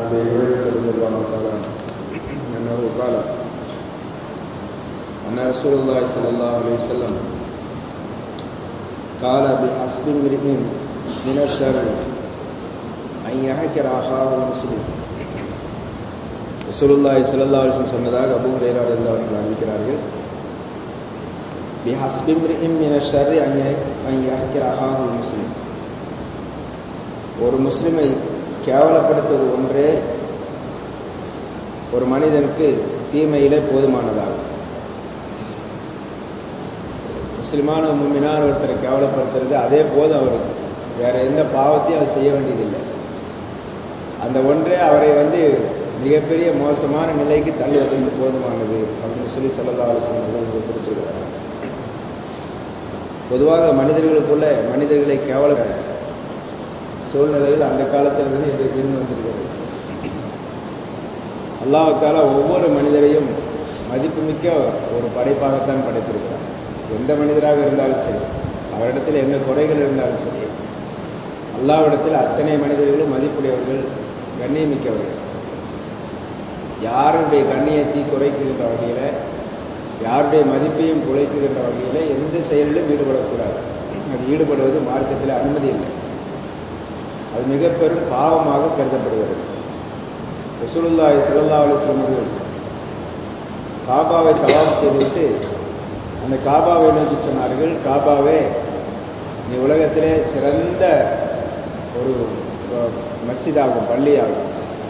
أبي هريرة رضي الله تعالى عنه أنه قال أن رسول الله صلى الله عليه وسلم قال بحسب امرئ من الشر أن يحكر أخاه المسلم ரசூலுல்லாஹி ஸல்லல்லாஹு அலைஹி வஸல்லம் சொன்னதாக அபூ ஹுரைரா ரலியல்லாஹு அன்ஹு அறிவிக்கிறார்கள் பிஹஸ்பி இம்ரிஇம் மின ஷர்ரி அன் யஹ்கிர அஹாஹு முஸ்லிம் ஒரு முஸ்லிமை கேவலப்படுத்துவது ஒன்றே ஒரு மனிதனுக்கு தீமையிலே போதுமானதாகும் முஸ்லிமான முன்மினார் ஒருத்தரை கேவலப்படுத்துறது அதே போதும் அவருக்கு வேற எந்த பாவத்தையும் அவர் செய்ய வேண்டியதில்லை அந்த ஒன்றே அவரை வந்து மிகப்பெரிய மோசமான நிலைக்கு தள்ளுவதற்கு போதுமானது அப்படின்னு சொல்லி சொல்லலா ஆலோசனை குறிப்பிடுகிறார் பொதுவாக மனிதர்களுக்குள்ள மனிதர்களை கேவல சூழ்நிலைகள் அந்த காலத்திலிருந்து இன்றைக்கு இருந்து வந்திருக்கிறது அல்லாஹால ஒவ்வொரு மனிதரையும் மதிப்புமிக்க ஒரு படைப்பாகத்தான் படைத்திருக்கிறார் எந்த மனிதராக இருந்தாலும் சரி அவரிடத்தில் என்ன குறைகள் இருந்தாலும் சரி அல்லாவிடத்தில் அத்தனை மனிதர்களும் மதிப்புடையவர்கள் கண்ணியமிக்கவர்கள் யாருடைய கண்ணியத்தை குறைக்குகின்ற வகையில் யாருடைய மதிப்பையும் குலைக்குகின்ற வகையில் எந்த செயலிலும் ஈடுபடக்கூடாது அது ஈடுபடுவது மார்க்கத்தில் அனுமதி இல்லை அது மிக பெரும் பாவமாக கருதப்படுகிறது ரசூலுல்லாஹி ஸல்லல்லாஹு அலைஹி வஸல்லம் காபாவை தவாப் செய்துவிட்டு அந்த காபாவை நோக்கி சொன்னார்கள் காபாவே நீ உலகத்திலே சிறந்த ஒரு மஸ்ஜிதாகும் பள்ளியாகும்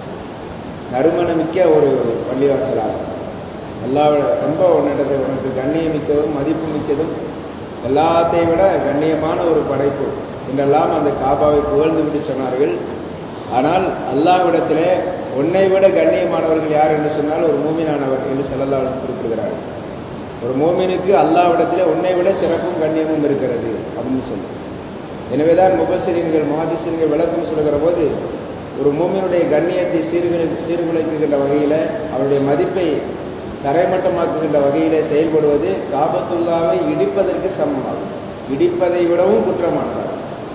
நறுமணமிக்க ஒரு பள்ளிவாசலாகும் எல்லா ரொம்ப உன்னிடத்தை உனக்கு கண்ணியமிக்கதும் மதிப்பு மிக்கதும் எல்லாத்தையும் விட கண்ணியமான ஒரு படைப்பு என்றெல்லாம் அந்த காபாவை புகழ்ந்து விட்டு சொன்னார்கள் ஆனால் அல்லாவிடத்திலே உன்னை விட கண்ணியமானவர்கள் யார் என்று சொன்னால் ஒரு மூமினானவர் என்று செல்லல்லாவிடம் குறிப்பிடுகிறார்கள் ஒரு மோமினுக்கு அல்லாவிடத்திலே உன்னை விட சிறப்பும் கண்ணியமும் இருக்கிறது அப்படின்னு சொல்லி எனவேதான் முபசிரியர்கள் மகாதிசிரியர்கள் விளக்கம் சொல்லுகிற போது ஒரு மூமியினுடைய கண்ணியத்தை சீர்குலை சீர்குலைக்குகின்ற வகையில் அவருடைய மதிப்பை தரைமட்டமாக்குகின்ற வகையில் செயல்படுவது காபத்துல்லாவை இடிப்பதற்கு சமமாகும் இடிப்பதை விடவும் குற்றமானதாகும்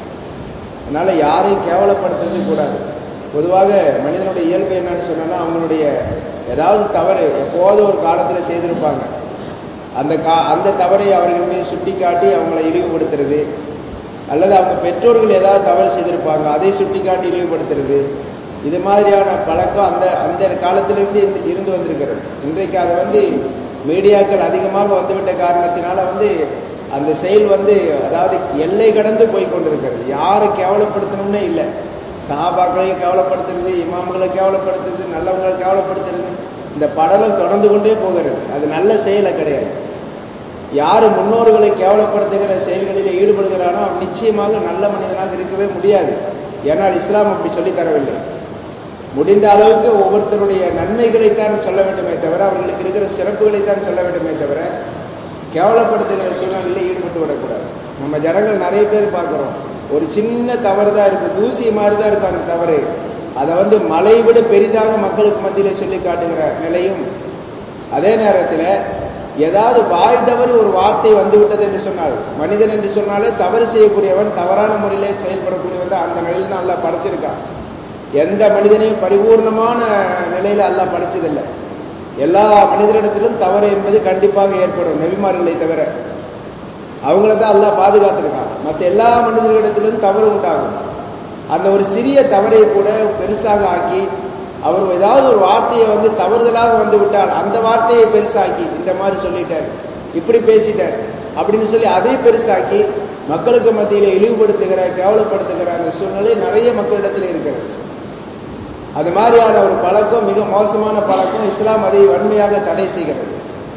அதனால யாரையும் கேவலப்படுத்துறது கூடாது பொதுவாக மனிதனுடைய இயல்பு என்னன்னு சொன்னா அவங்களுடைய ஏதாவது தவறு எப்போது ஒரு காலத்தில் செய்திருப்பாங்க அந்த கா அந்த தவறை அவர்கள் மீது சுட்டி காட்டி அவங்கள இழிவுபடுத்துறது அல்லது அவங்க பெற்றோர்கள் ஏதாவது தவறு செய்திருப்பாங்க அதை சுட்டி காட்டி இழிவுபடுத்துறது இது மாதிரியான பழக்கம் அந்த அந்த காலத்திலிருந்து இருந்து வந்திருக்கிறது இன்றைக்கு அதை வந்து மீடியாக்கள் அதிகமாக வந்துவிட்ட காரணத்தினால வந்து அந்த செயல் வந்து அதாவது எல்லை கடந்து போய் கொண்டிருக்கிறது யாரை கேவலப்படுத்தணும்னே இல்லை சாபாக்களையும் கேவலப்படுத்துறது இமாம்களை கேவலப்படுத்துறது நல்லவங்களை கேவலப்படுத்துறது இந்த படலம் தொடர்ந்து கொண்டே போகிறது அது நல்ல செயலை கிடையாது யார் முன்னோர்களை கேவலப்படுத்துகிற செயல்களில் ஈடுபடுகிறானோ அவன் நிச்சயமாக நல்ல மனிதனாக இருக்கவே முடியாது ஏன்னால் இஸ்லாம் அப்படி சொல்லித் தரவில்லை முடிந்த அளவுக்கு ஒவ்வொருத்தருடைய நன்மைகளைத்தான் சொல்ல வேண்டுமே தவிர அவர்களுக்கு இருக்கிற சிறப்புகளைத்தான் சொல்ல வேண்டுமே தவிர கேவலப்படுத்துகிற சூழ்நிலையில் ஈடுபட்டு விடக்கூடாது நம்ம ஜனங்கள் நிறைய பேர் பார்க்குறோம் ஒரு சின்ன தவறு தான் இருக்கு தூசி மாதிரி தான் இருக்கும் அந்த தவறு அதை வந்து மலை விட பெரிதாக மக்களுக்கு மத்தியில் சொல்லி காட்டுகிற நிலையும் அதே நேரத்தில் ஏதாவது வாய் தவறு ஒரு வார்த்தை வந்து விட்டது என்று சொன்னால் மனிதன் என்று சொன்னாலே தவறு செய்யக்கூடியவன் தவறான முறையிலே செயல்படக்கூடியவன் தான் அந்த நிலையில் தான் அல்லா படைச்சிருக்கான் எந்த மனிதனையும் பரிபூர்ணமான நிலையில அல்லா படைச்சதில்லை எல்லா மனிதனிடத்திலும் தவறு என்பது கண்டிப்பாக ஏற்படும் நெவிமார்களை தவிர அவங்கள தான் அல்லா பாதுகாத்திருக்கான் மற்ற எல்லா மனிதர்களிடத்திலும் தவறு உண்டாகும் அந்த ஒரு சிறிய தவறை கூட பெருசாக ஆக்கி அவர் ஏதாவது ஒரு வார்த்தையை வந்து தவறுதலாக வந்து விட்டால் அந்த வார்த்தையை பெருசாக்கி இந்த மாதிரி சொல்லிட்டார் இப்படி பேசிட்டார் அப்படின்னு சொல்லி அதை பெருசாக்கி மக்களுக்கு மத்தியில் இழிவுபடுத்துகிற கேவலப்படுத்துகிற அந்த சூழ்நிலை நிறைய மக்களிடத்தில் இருக்கிறது அது மாதிரியான ஒரு பழக்கம் மிக மோசமான பழக்கம் இஸ்லாம் அதை வன்மையாக தடை செய்கிறது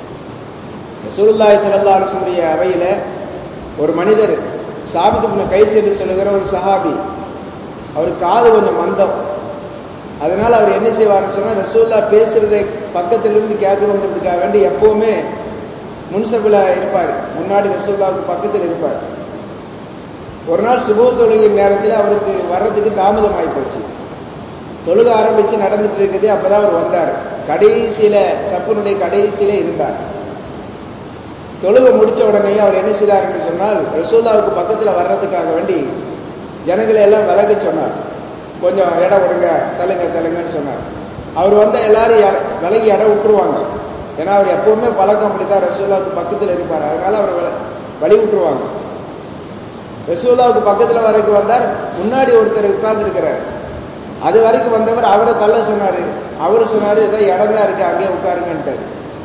சுருல்லாய் சல்லா அரசுடைய அவையில ஒரு மனிதர் சாபித்து கைஸ் என்று சொல்லுகிற ஒரு சஹாபி அவர் காது கொஞ்சம் மந்தம் அதனால அவர் என்ன செய்வார்னு சொன்னா ரசூல்லா பேசுறதை பக்கத்திலிருந்து கேட்கணுங்கிறதுக்காக வேண்டி எப்பவுமே முன்சபில இருப்பார் முன்னாடி ரசூல்லாவுக்கு பக்கத்தில் இருப்பார் ஒரு நாள் சுப தொழுகின் நேரத்தில் அவருக்கு வர்றதுக்கு தாமதம் போச்சு தொழுக ஆரம்பிச்சு நடந்துட்டு இருக்குது அப்பதான் அவர் வந்தார் கடைசியில சப்புனுடைய கடைசியில இருந்தார் தொழுகை முடிச்ச உடனே அவர் என்ன செய்தார் என்று சொன்னால் ரசூல்லாவுக்கு பக்கத்தில் வர்றதுக்காக வேண்டி ஜனங்களை எல்லாம் விலக சொன்னார் கொஞ்சம் இடம் விடுங்க தள்ளுங்க தள்ளுங்கன்னு சொன்னார் அவர் வந்து எல்லாரும் இட- விலகி இடம் விட்டுருவாங்க ஏன்னா அவர் எப்பவுமே பழக்கம் அப்படித்தான் ரசூல்லாவுக்கு பக்கத்தில் இருப்பார் அதனால அவர் வில- வழி விட்டுருவாங்க ரசூல்லாவுக்கு பக்கத்தில் வரைக்கும் வந்தார் முன்னாடி ஒருத்தர் உட்கார்ந்து இருக்கிறார் அது வரைக்கும் வந்தவர் அவரை தள்ள சொன்னாரு அவரு சொன்னாரு ஏதோ இடம் தான் இருக்கு அங்கேயே உட்காருங்கன்ட்டாரு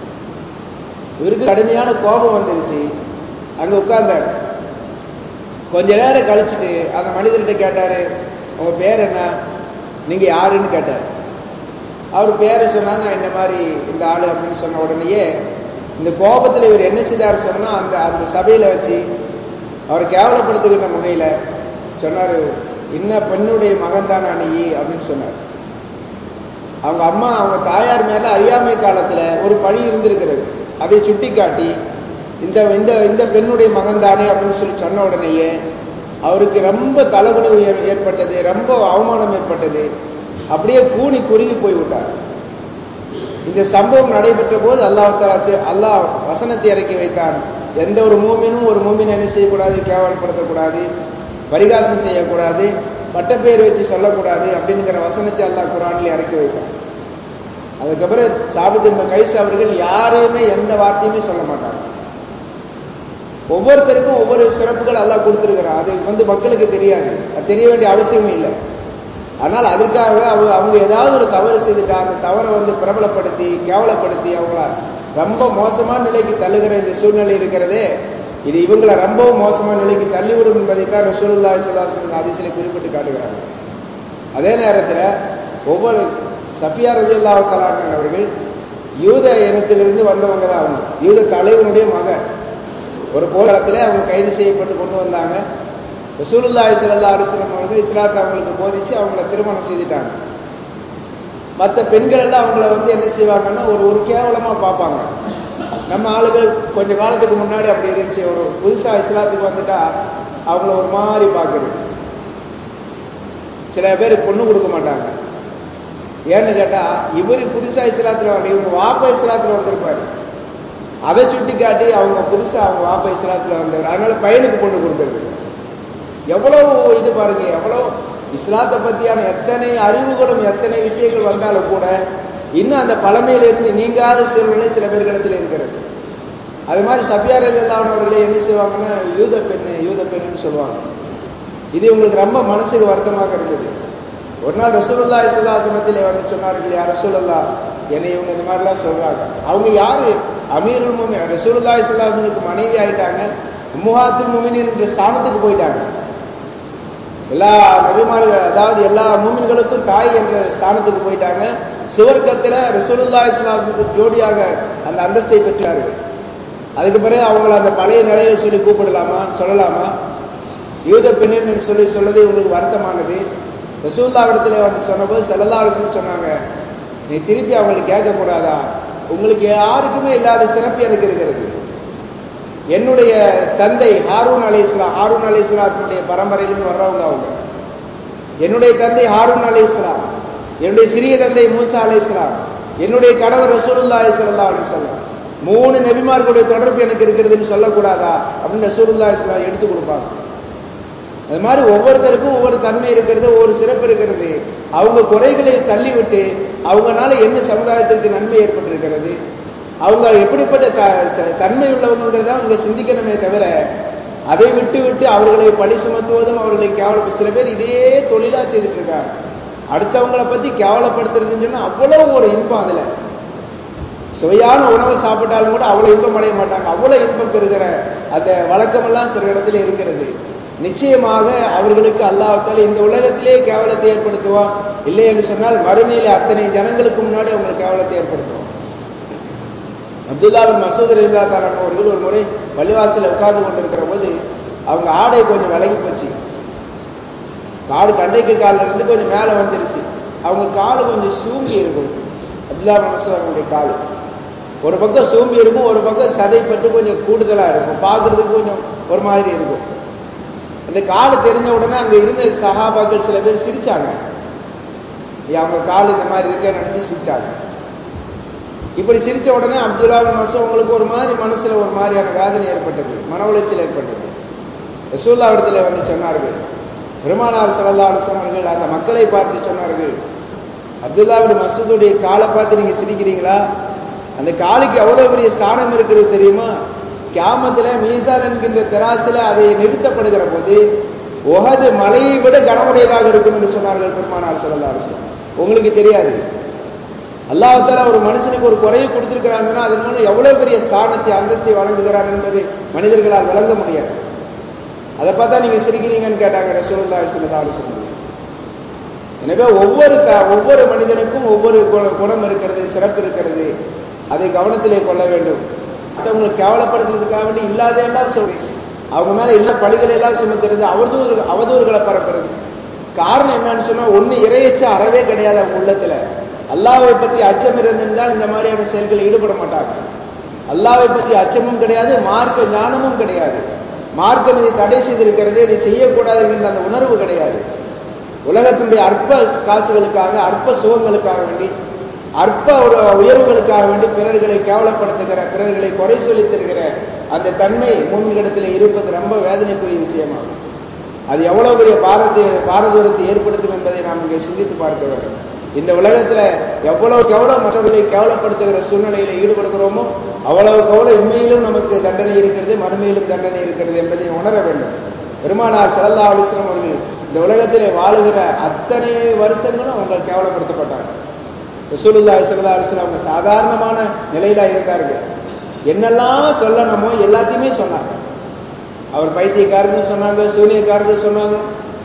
இவருக்கு கடுமையான கோபம் வந்துருச்சு அங்க உட்கார்ந்தார் கொஞ்ச நேரம் கழிச்சுட்டு அந்த மனிதர்கிட்ட கேட்டாரு உங்க பேர் என்ன நீங்க யாருன்னு கேட்டார் அவர் பேரை சொன்னா நான் இந்த மாதிரி இந்த ஆளு அப்படின்னு சொன்ன உடனேயே இந்த கோபத்துல இவர் என்ன செய்தார் சொன்னா அந்த அந்த சபையில வச்சு அவர் கேவலப்படுத்துகின்ற முகையில சொன்னாரு இன்ன பெண்ணுடைய மகன் தானா நீ அப்படின்னு சொன்னார் அவங்க அம்மா அவங்க தாயார் மேல அறியாமை காலத்துல ஒரு பழி இருந்திருக்கிறது அதை சுட்டிக்காட்டி இந்த இந்த இந்த பெண்ணுடைய மகன் தானே அப்படின்னு சொல்லி சொன்ன உடனேயே அவருக்கு ரொம்ப தலைகுனிவு ஏற்- ஏற்பட்டது ரொம்ப அவமானம் ஏற்பட்டது அப்படியே கூனி குறுகி போய் விட்டார் இந்த சம்பவம் நடைபெற்ற போது அல்லாஹ் தஆலா தி- அல்லாஹ் வசனத்தை இறக்கி வைத்தான் எந்த ஒரு மூமினும் ஒரு மூமின் என்ன செய்யக்கூடாது கேவலப்படுத்தக்கூடாது பரிகாசம் செய்யக்கூடாது பட்டப்பேர் வச்சு சொல்லக்கூடாது அப்படிங்கிற வசனத்தை அல்லாஹ் குரானில் இறக்கி வைத்தான் அதுக்கப்புறம் சாபித் இப்னு கைஸ் அவர்கள் யாரையுமே எந்த வார்த்தையுமே சொல்ல மாட்டாங்க ஒவ்வொருத்தருக்கும் ஒவ்வொரு சிறப்புகள் அல்லாஹ் கொடுத்துருக்கிறான் அது வந்து மக்களுக்கு தெரியாது அது தெரிய வேண்டிய அவசியமும் இல்லை ஆனால் அதுக்காக அவங்க அவங்க ஏதாவது ஒரு தவறு செய்துட்டா அந்த தவறை வந்து பிரபலப்படுத்தி கேவலப்படுத்தி அவங்கள ரொம்ப மோசமான நிலைக்கு தள்ளுகிற இந்த சூழ்நிலை இருக்கிறதே இது இவங்களை ரொம்பவும் மோசமான நிலைக்கு தள்ளிவிடும் என்பதைத்தான் ரசூலுல்லாஹி ஸல்லல்லாஹு அலைஹி வஸல்லம் ஹதீஸிலே குறிப்பிட்டு காட்டுகிறாங்க அதே நேரத்தில் ஒவ்வொரு சஃபியா ரலியல்லாஹு தஆலா அவர்கள் யூத இனத்திலிருந்து வந்தவங்க தான் அவங்க யூத தலைவனுடைய மகன் ஒரு போராட்டத்திலே அவங்க கைது செய்யப்பட்டு கொண்டு வந்தாங்க ரசூலுல்லாஹி ஸல்லல்லாஹு அலைஹி வஸல்லம் அவர்கள் இஸ்லாத்தை அவங்களுக்கு போதிச்சு அவங்கள திருமணம் செய்துட்டாங்க மற்ற பெண்கள் எல்லாம் அவங்கள வந்து என்ன செய்வாங்கன்னா ஒரு ஒரு கேவலமா பார்ப்பாங்க நம்ம ஆளுகள் கொஞ்ச காலத்துக்கு முன்னாடி அப்படி இருந்துச்சு ஒரு புதுசா இஸ்லாத்துக்கு வந்துட்டா அவங்கள ஒரு மாதிரி பார்க்குறது சில பேர் பொண்ணு கொடுக்க மாட்டாங்க ஏன்னு கேட்டா இவரு புதுசா இஸ்லாத்துல வரல இவங்க வாப்பா இஸ்லாத்துல வந்திருப்பாரு அதை சுட்டி காட்டி அவங்க புதுசா அவங்க வாப்பா இஸ்லாத்துல வந்தவர் அதனால பையனுக்கு பொண்ணு கொடுக்கறது எவ்வளவு இது பாருங்க எவ்வளவு இஸ்லாத்தை பத்தியான எத்தனை அறிவுகளும் எத்தனை விஷயங்கள் வந்தாலும் கூட இன்னும் அந்த பழமையிலிருந்து நீங்காத சூழ்நிலை சில பேர்களிடத்தில் இருக்கிறது அது மாதிரி சபியார் அவர்களை என்ன செய்வாங்கன்னா யூத பெண்ணு யூத பெண்ணுன்னு சொல்லுவாங்க இது இவங்களுக்கு ரொம்ப மனசுக்கு வருத்தமாக இருந்தது ஒரு நாள் ரசூலுல்லா இஸ்லாசனத்திலே வந்து சொன்னார்கள் யார் ரசூலுல்லா என்னை இவங்க இந்த மாதிரிலாம் சொல்றாங்க அவங்க யாரு அமீருல் முமின் ரசூலுல்லா இஸ்லாசனுக்கு மனைவி ஆயிட்டாங்க முஹாத்துல் முமின் என்ற ஸ்தானத்துக்கு போயிட்டாங்க எல்லா நபிமார்கள் அதாவது எல்லா மூமின்களுக்கும் தாய் என்ற ஸ்தானத்துக்கு போயிட்டாங்க சுவர்க்கத்தில் ரசூலுல்லா இஸ்லாமுக்கு ஜோடியாக அந்த அந்தஸ்தை பெற்றார்கள் அதுக்கு பிறகு அவங்கள அந்த பழைய நிலையில சொல்லி கூப்பிடலாமா சொல்லலாமா யூத பெண்ணின்னு சொல்லி சொல்லது இவங்களுக்கு வருத்தமானது ரசூல்லா இடத்துல வந்து சொன்னபோது செல்லல்லா அரசு சொன்னாங்க நீ திருப்பி அவங்களுக்கு கேட்கக்கூடாதா உங்களுக்கு யாருக்குமே இல்லாத சிறப்பு எனக்கு இருக்கிறது என்னுடைய தந்தை ஹாரூன் அலி இஸ்லாம் ஹாரூன் அலி இஸ்லாத்தினுடைய பரம்பரையிலிருந்து வர்றவங்க அவங்க என்னுடைய தந்தை ஹாரூன் அலி இஸ்லாம் என்னுடைய சிறிய தந்தை மூசா அலி இஸ்லாம் என்னுடைய கணவர் ரசூலுல்லா அலி சல்லா அலி சொல்லம் மூணு நபிமார்களுடைய தொடர்பு எனக்கு இருக்கிறதுன்னு சொல்லக்கூடாதா அப்படின்னு ரசூலுல்லா இஸ்லாம் எடுத்து கொடுப்பாங்க அது மாதிரி ஒவ்வொருத்தருக்கும் ஒவ்வொரு தன்மை இருக்கிறது ஒவ்வொரு சிறப்பு இருக்கிறது அவங்க குறைகளை தள்ளிவிட்டு அவங்கனால என்ன சமுதாயத்திற்கு நன்மை ஏற்பட்டிருக்கிறது அவங்க எப்படிப்பட்ட த- த- தன்மை உள்ளவங்கிறத அவங்க சிந்திக்கணுமே தவிர அதை விட்டு விட்டு அவர்களை பழி சுமத்துவதும் அவர்களை கேவல சில பேர் இதே தொழிலா செய்துட்டு இருக்காங்க அடுத்தவங்களை பத்தி கேவலப்படுத்துறதுன்னு சொன்னா அவ்வளவு ஒரு இன்பம் அதுல சுவையான உணவை சாப்பிட்டாலும் கூட அவ்வளவு இன்பம் அடைய மாட்டாங்க அவ்வளவு இன்பம் பெறுகிற அந்த வழக்கமெல்லாம் சில இடத்துல இருக்கிறது நிச்சயமாக அவர்களுக்கு அல்லாஹால இந்த உலகத்திலே கேவலத்தை ஏற்படுத்துவான் இல்லை என்று சொன்னால் மறுமையிலே அத்தனை ஜனங்களுக்கு முன்னாடி அவங்களுக்கு கேவலத்தை ஏற்படுத்துவான் அப்துல்லா பின் மசூத் ரலில்லா தாலான் அவர்கள் ஒரு முறை பள்ளிவாசல உட்கார்ந்து கொண்டிருக்கிற போது அவங்க ஆடை கொஞ்சம் விலகி போச்சு காடு கண்டைக்கு காலில் இருந்து கொஞ்சம் மேலே வந்துருச்சு அவங்க காலு கொஞ்சம் சூம்பி இருக்கும் அப்துல்லா பின் மசூத் அவங்களுடைய காலு ஒரு பக்கம் சூம்பி இருக்கும் ஒரு பக்கம் சதைப்பட்டு கொஞ்சம் கூடுதலா இருக்கும் பார்க்கறதுக்கு கொஞ்சம் ஒரு மாதிரி இருக்கும் அந்த காலு தெரிஞ்ச உடனே அங்க இருந்த சகாபாக்கள் சில பேர் சிரிச்சாங்க ஏய், அவங்க கால் இந்த மாதிரி இருக்கேன்னு நினைச்சு சிரிச்சாங்க இப்படி சிரிச்ச உடனே அப்துல்லா பின் மசூத் அவங்களுக்கு ஒரு மாதிரி மனசுல ஒரு மாதிரியான வேதனை ஏற்பட்டது மன உளைச்சல் ஏற்பட்டது ரசூல்லா இடத்துல வந்து சொன்னார்கள் பெருமானார் சல்லா அவர்கள் அந்த மக்களை பார்த்து சொன்னார்கள் அப்துல்லாவின் மசூதுடைய காலை பார்த்து நீங்க சிரிக்கிறீங்களா அந்த காலுக்கு எவ்வளவு பெரிய ஸ்தானம் இருக்கிறது தெரியுமா கியாமத்துல மீசான் என்கின்ற தெராசில அதை நிறுத்தப்படுகிற போது உகது மலையை விட கனமுடையதாக இருக்கும் என்று சொன்னார்கள் பெருமானார் சல்லா அலுவலம் உங்களுக்கு தெரியாது அல்லாஹால ஒரு மனுஷனுக்கு ஒரு குறையை கொடுத்திருக்கிறாங்கன்னா அதன் மூலம் எவ்வளவு பெரிய ஸ்தானத்தை அந்தஸ்தை வழங்குகிறார் என்பது மனிதர்களால் விளங்க முடியாது அதை பார்த்தா நீங்க சிரிக்கிறீங்கன்னு கேட்டாங்க ரசூலுல்லா சல்லா அலுவலம் எனவே ஒவ்வொரு ஒவ்வொரு மனிதனுக்கும் ஒவ்வொரு குணம் இருக்கிறது சிறப்பு இருக்கிறது அதை கவனத்திலே கொள்ள வேண்டும் மற்றவங்களை கேவலப்படுத்துறதுக்காக வேண்டி இல்லாத எல்லாம் சொல்றீங்க அவங்க மேல இல்ல பழிகள் எல்லாம் சுமத்துறது அவதூறு அவதூறுகளை பரப்புறது காரணம் என்னன்னு சொன்னா ஒண்ணு இறையச்ச அறவே கிடையாது அவங்க உள்ளத்துல அல்லாவை பற்றி அச்சம் இருந்திருந்தால் இந்த மாதிரியான செயல்களில் ஈடுபட மாட்டாங்க அல்லாவை பற்றி அச்சமும் கிடையாது மார்க்க ஞானமும் கிடையாது மார்க்கம் இதை தடை செய்திருக்கிறது இதை செய்யக்கூடாது என்கின்ற அந்த உணர்வு கிடையாது உலகத்தினுடைய அற்ப காசுகளுக்காக அற்ப சுகங்களுக்காக வேண்டி அற்ப ஒரு உயர்வுகளுக்காக வேண்டி பிறர்களை கேவலப்படுத்துகிற பிறர்களை குறை சொல்லி தருகிற அந்த தன்மை மூன்றிடத்தில் இருப்பது ரொம்ப வேதனைக்குரிய விஷயமாகும் அது எவ்வளவு பெரிய பாரதி பாரதூரத்தை ஏற்படுத்தும் என்பதை நாம் இங்கே சிந்தித்து பார்க்க வேண்டும் இந்த உலகத்துல எவ்வளவுக்கு எவ்வளவு மற்றவர்களை கேவலப்படுத்துகிற சூழ்நிலையில ஈடுபடுகிறோமோ அவ்வளவுக்கு எவ்வளவு உண்மையிலும் நமக்கு தண்டனை இருக்கிறது மறுமையிலும் தண்டனை இருக்கிறது என்பதை உணர வேண்டும் பெருமானார் சல்லா அலிஸ்லாம் அவர்கள் இந்த உலகத்திலே வாழுகிற அத்தனை வருஷங்களும் அவங்க கேவலப்படுத்தப்பட்டாங்க ரசூலுல்லா சல்லா அலிஸ்லாம் அவங்க சாதாரணமான நிலையில இருந்தார்கள் என்னெல்லாம் சொல்லணுமோ எல்லாத்தையுமே சொன்னாங்க அவர் பைத்தியக்காரன்னு சொன்னாங்க சூனியக்காரன்னு சொன்னாங்க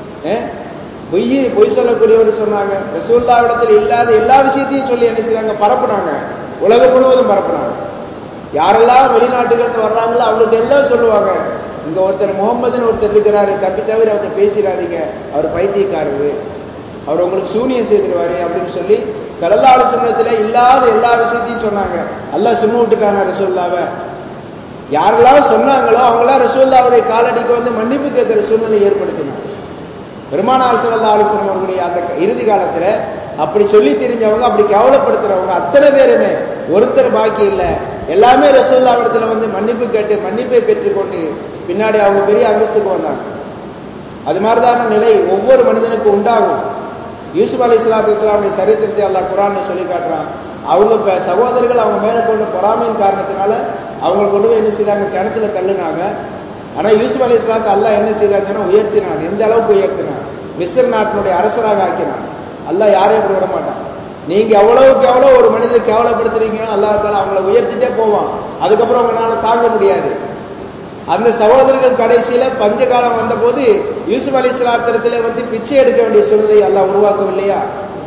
பொய் பொய் சொல்லக்கூடியவர் சொன்னாங்க ரசூல்லா இடத்துல இல்லாத எல்லா விஷயத்தையும் சொல்லி என்ன செய்வாங்க பரப்புனாங்க உலகம் முழுவதும் பரப்புனாங்க யாரெல்லாம் வெளிநாட்டுகள்னு வர்றாங்களோ அவங்களுக்கு எல்லாம் சொல்லுவாங்க இங்க ஒருத்தர் முகமதுன்னு ஒருத்தர் இருக்கிறாரு தப்பி தவிர அவர்கிட்ட பேசிடாதீங்க அவர் பைத்தியக்காரரு அவர் உங்களுக்கு சூனியம் செய்திருவாரு அப்படின்னு சொல்லி சலல்லாடு சுண்ணத்துல இல்லாத எல்லா விஷயத்தையும் சொன்னாங்க எல்லாம் சும்மா விட்டுட்டாங்க ரசூல்லாவை யாரெல்லாம் சொன்னாங்களோ அவங்களாம் ரசூல்லாவுடைய காலடிக்கு வந்து மன்னிப்பு கேட்கிற சூழ்நிலை ஏற்படுத்தினாங்க பெருமானார் சல்லா அலிஸ்லாம் அவர்களுடைய அந்த இறுதி காலத்துல அப்படி சொல்லி தெரிஞ்சவங்க அப்படி கேவலப்படுத்துறவங்க அத்தனை பேருமே ஒருத்தர் பாக்கி இல்லை எல்லாமே ரசூல்லா இடத்துல வந்து மன்னிப்பு கேட்டு மன்னிப்பை பெற்றுக்கொண்டு பின்னாடி அவங்க பெரிய அந்தஸ்துக்கு வந்தாங்க அது மாதிரிதான நிலை ஒவ்வொரு மனிதனுக்கும் உண்டாகும் யூசுப் அலி இஸ்லாத்து இஸ்லாமுடைய சரித்திரத்தை அல்லா குரான் சொல்லி காட்டுறான் அவங்க சகோதரர்கள் அவங்க மேல கொண்ட பொறாமையின் காரணத்தினால அவங்க கொண்டு போய் என்ன செய்தாங்க கிணத்துல தள்ளுனாங்க ஆனா யூசுப் அலி இஸ்லாத்து அல்லா என்ன செய்தாங்கன்னா உயர்த்தினான் எந்த அளவுக்கு உயர்த்தினான் மிஸ்ர் நாட்டினுடைய அரசராக ஆக்கினான் அல்லா யாரையும் அப்படி விட மாட்டான் நீங்க எவ்வளவுக்கு எவ்வளவு ஒரு மனிதரை கேவலப்படுத்துறீங்களோ அல்லாஹால அவங்கள உயர்த்திட்டே போவான் அதுக்கப்புறம் உங்களால தாங்க முடியாது அந்த சகோதரர்கள் கடைசியில பஞ்ச காலம் வந்த போது யூசுப் அலி இஸ்லாத்திரத்துல வந்து பிச்சை எடுக்க வேண்டிய சூழ்நிலை எல்லாம் உருவாக்கவில்லையா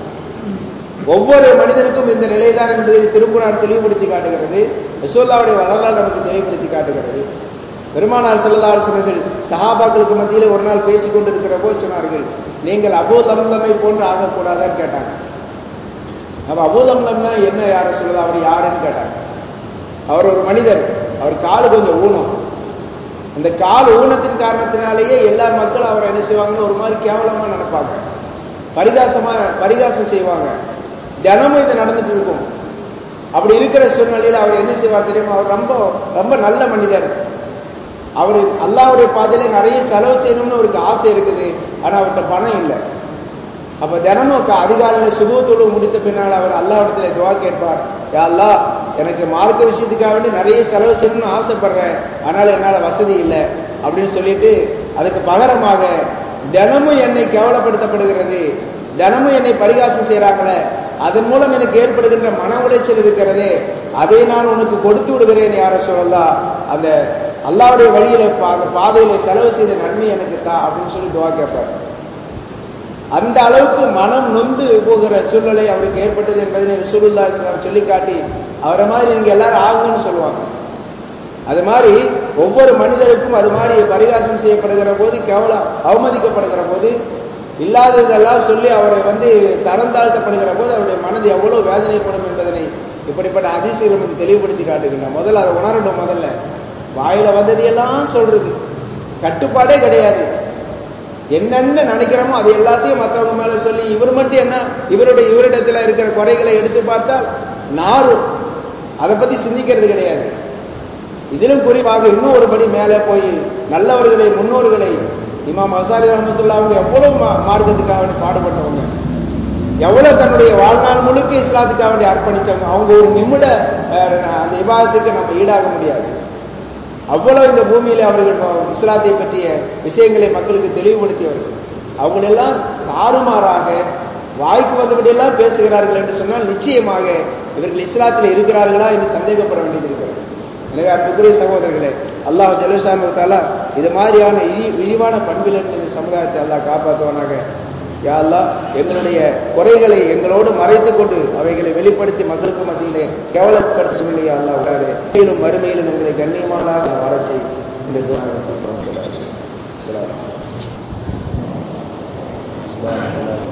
ஒவ்வொரு மனிதனுக்கும் இந்த நிலைதான் என்பதை திருக்குறான் தெளிவுபடுத்தி காட்டுகிறது ரசோல்லாவுடைய வரலாறு நமக்கு தெளிவுபடுத்தி காட்டுகிறது பெருமானார் செல்லதார் சொன்னர்கள் சஹாபாக்களுக்கு மத்தியில் ஒரு நாள் பேசிக் கொண்டிருக்கிற போது சொன்னார்கள் நீங்கள் அபோதம்லமை போன்று ஆகக்கூடாதான்னு கேட்டாங்க அப்ப அபோதம்லம்னா என்ன யார சொல்லுது அவர் யாருன்னு கேட்டாங்க அவர் ஒரு மனிதர் அவர் காலு கொஞ்சம் ஊனம் அந்த கால் ஊனத்தின் காரணத்தினாலேயே எல்லா மக்களும் அவரை என்ன செய்வாங்கன்னு ஒரு மாதிரி கேவலமா நினைப்பாங்க பரிகாசமா பரிகாசம் செய்வாங்க தினமும் இது நடந்துட்டு இருக்கும் அப்படி இருக்கிற சூழ்நிலையில் அவர் என்ன செய்வார் தெரியுமா அவர் ரொம்ப ரொம்ப நல்ல மனிதர் அவர் அல்லாவுடைய பாதையில நிறைய செலவு செய்யணும்னு அவருக்கு ஆசை இருக்குது ஆனா அவர்கிட்ட பணம் இல்லை அப்ப தினமும் அதிகாலையில் சுபத்தொழு முடித்த பின்னால் அவர் அல்லாவிடத்துல துவா கேட்பார் யா அல்லா எனக்கு மார்க்க விஷயத்துக்காக வேண்டி நிறைய செலவு செய்யணும்னு ஆசைப்படுறேன் ஆனால் என்னால் வசதி இல்லை அப்படின்னு சொல்லிட்டு அதுக்கு பகரமாக தினமும் என்னை கேவலப்படுத்தப்படுகிறது தினமும் என்னை பரிகாசம் செய்யறாங்களே அதன் மூலம் எனக்கு ஏற்படுகின்ற மன உளைச்சல் இருக்கிறதே அதை நான் உனக்கு கொடுத்து விடுகிறேன் யார சொல்லலாம் அந்த அல்லாவுடைய வழியில அந்த பாதையில செலவு செய்த நன்மை எனக்கு தா அப்படின்னு சொல்லி துவா கேட்பார் அந்த அளவுக்கு மனம் நொந்து போகிற சூழ்நிலை அவருக்கு ஏற்பட்டது என்பதை ரசூலுல்லா இஸ்லாம் சொல்லி காட்டி அவரை மாதிரி நீங்க எல்லாரும் ஆகும்னு சொல்லுவாங்க அது மாதிரி ஒவ்வொரு மனிதருக்கும் அது மாதிரி பரிகாசம் செய்யப்படுகிற போது கேவலம் அவமதிக்கப்படுகிற போது இல்லாததெல்லாம் சொல்லி அவரை வந்து தரம் தாழ்த்தப்படுகிற போது அவருடைய மனது எவ்வளவு வேதனைப்படும் என்பதனை இப்படிப்பட்ட அதிசயம் நமக்கு தெளிவுபடுத்தி காட்டுகின்றன முதல்ல அதை உணரணும் முதல்ல வாயில வந்ததையெல்லாம் சொல்றது கட்டுப்பாடே கிடையாது என்னென்ன நினைக்கிறோமோ அது எல்லாத்தையும் மற்றவங்க மேல சொல்லி இவர் மட்டும் என்ன இவருடைய இவரிடத்துல இருக்கிற குறைகளை எடுத்து பார்த்தால் நாரும் அதை பத்தி சிந்திக்கிறது கிடையாது இதிலும் குறிப்பாக இன்னும் ஒரு படி மேலே போய் நல்லவர்களை முன்னோர்களை இமாம் அசாரி ரஹமத்துல்லா அவங்க எவ்வளவு மா- மார்க்கத்துக்காக வேண்டி பாடுபட்டவங்க எவ்வளவு தன்னுடைய வாழ்நாள் முழுக்க இஸ்லாத்துக்காக வேண்டி அர்ப்பணிச்சவங்க அவங்க ஒரு நிமிட அஹ், அந்த இபாதத்துக்கு நம்ம ஈடாக முடியாது அவ்வளவு இந்த பூமியில அவர்கள் இஸ்லாத்தை பற்றிய விஷயங்களை மக்களுக்கு தெளிவுபடுத்தியவர்கள் அவங்களெல்லாம் தாறுமாறாக வாய்க்கு வந்தபடியெல்லாம் பேசுகிறார்கள் என்று சொன்னால் நிச்சயமாக இவர்கள் இஸ்லாத்தில் இருக்கிறார்களா என்று சந்தேகப்பட வேண்டியது இருக்கிறது எனவே அன்புக்குரிய சகோதரர்களே அல்லாஹ் ஜலுஷான் தாலா இது மாதிரியான இழி- இழிவான பண்பிலிருந்து இந்த சமுதாயத்தை அல்லாஹ் காப்பாற்றுவானாக யா அல்லாஹ் எங்களுடைய குறைகளை எங்களோடு மறைத்துக் கொண்டு அவைகளை வெளிப்படுத்தி மக்களுக்கு மத்தியிலே கேவலப்படுத்த சொல்லி அல்லாஹ் விடாதே மேலும் மறுமையிலும் எங்களை கண்ணியமான வரச்சி இந்த துவா